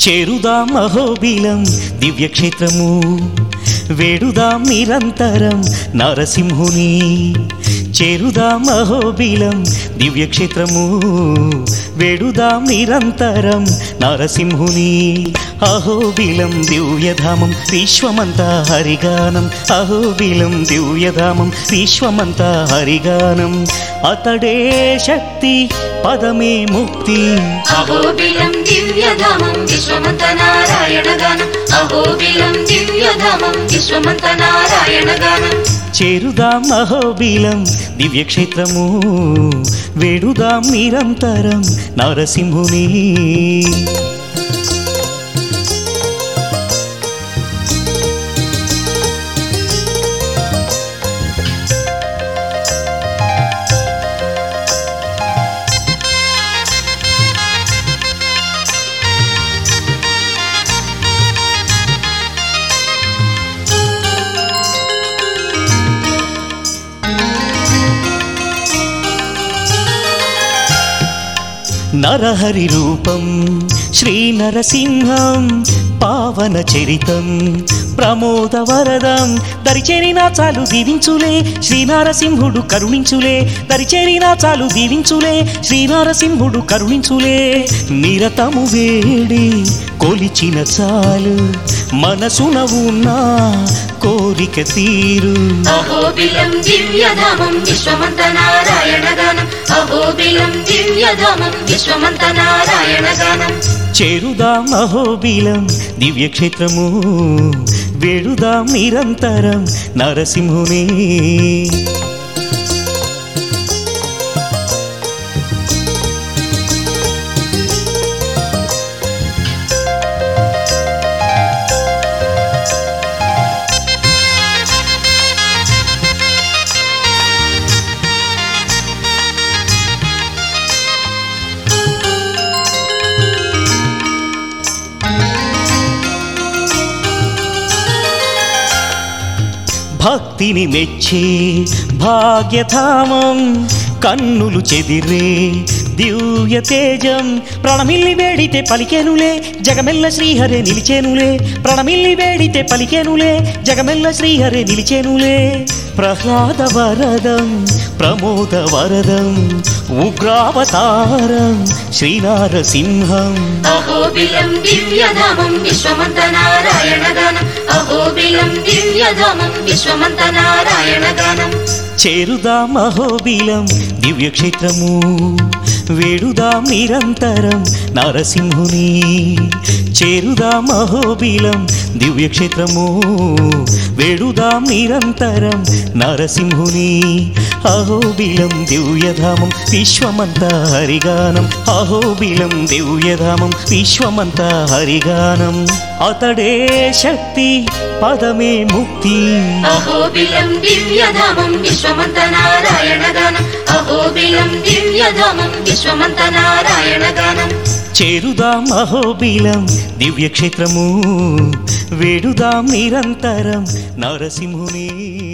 చేరుదాం అహోబిలం దివ్యక్షేత్రము వేడుదాం నిరంతరం నరసింహుని చేరుదాం అహోబిలం దివ్యక్షేత్రము వేడుదాం నిరంతరం నరసింహుని అహోబిలం దివ్యధామం విశ్వమంతా హరిగానం అహోబిలం దివ్యధామం విశ్వమంతా హరిగానం అతడే శక్తి పదమే ముక్తి అహోబిలం దివ్యధామం విశ్వమంత నారాయణ గానం అహోబిలం దివ్యధామం విశ్వమంత నారాయణ గానం చేరుదాం అహోబిలం దివ్యక్షేత్రము వేడుదాం నిరంతరం నరసింహుని నరహరి రూపం శ్రీ నరసింహం పావన చరితం ప్రమోద వరదం దరిచేరినా చాలు దీవించులే శ్రీ నరసింహుడు కరుణించులే దరిచేరినా చాలు దీవించులే శ్రీ నరసింహుడు కరుణించులే నిరతము వేడి కొలిచిన చాలు మనసున ఉన్న కోరిక తీరు అహోబిలం దివ్యధామం విశ్వమంత నారాయణ గానం అహోబిలం దివ్యధామం విశ్వమంత నారాయణ గానం చేరుదాం అహోబిలం దివ్యక్షేత్రము వేడుదాం నిరంతరం నరసింహుని భక్తిని మెచ్చే భాగ్యధామం కన్నులు చెదిరే దివ్య తేజం ప్రణమిల్లి వేడితే పలికెనులే జగమెల్ల శ్రీహరే నిలిచేనులే ప్రణమిల్లి వేడితే పలికెనులే జగమెల్ల శ్రీహరే నిలిచేనులే ప్రహ్లాద వరదం ప్రమోద వరదం ఉగ్రావతారం శ్రీనారసింహం అహోబిలం దివ్యధామం విశ్వమంత నారాయణ గానం అహోబిలం దివ్యధామం విశ్వమంత నారాయణ గానం చేరుదాం అహోబిలం దివ్యక్షేత్రము వేడుదాం నిరంతరం నరసింహుని చేరుదాం అహోబిలం దివ్యక్షేత్రము వేడుదాం నిరంతరం నరసింహుని అహోబిలం దివ్యధామం విశ్వమంతా హరిగానం అహోబిలం దివ్యధామం విశ్వమంతా హరిగానం అతడే శక్తి పదమే ముక్తి అహోబిలం దివ్యధామం విశ్వమంత నారాయణ గానం అహోబిలం దివ్యధామం విశ్వమంత నారాయణ గానం చేరుదాం అహోబిలం దివ్యక్షేత్రము వేడుదాం నిరంతరం నరసింహుని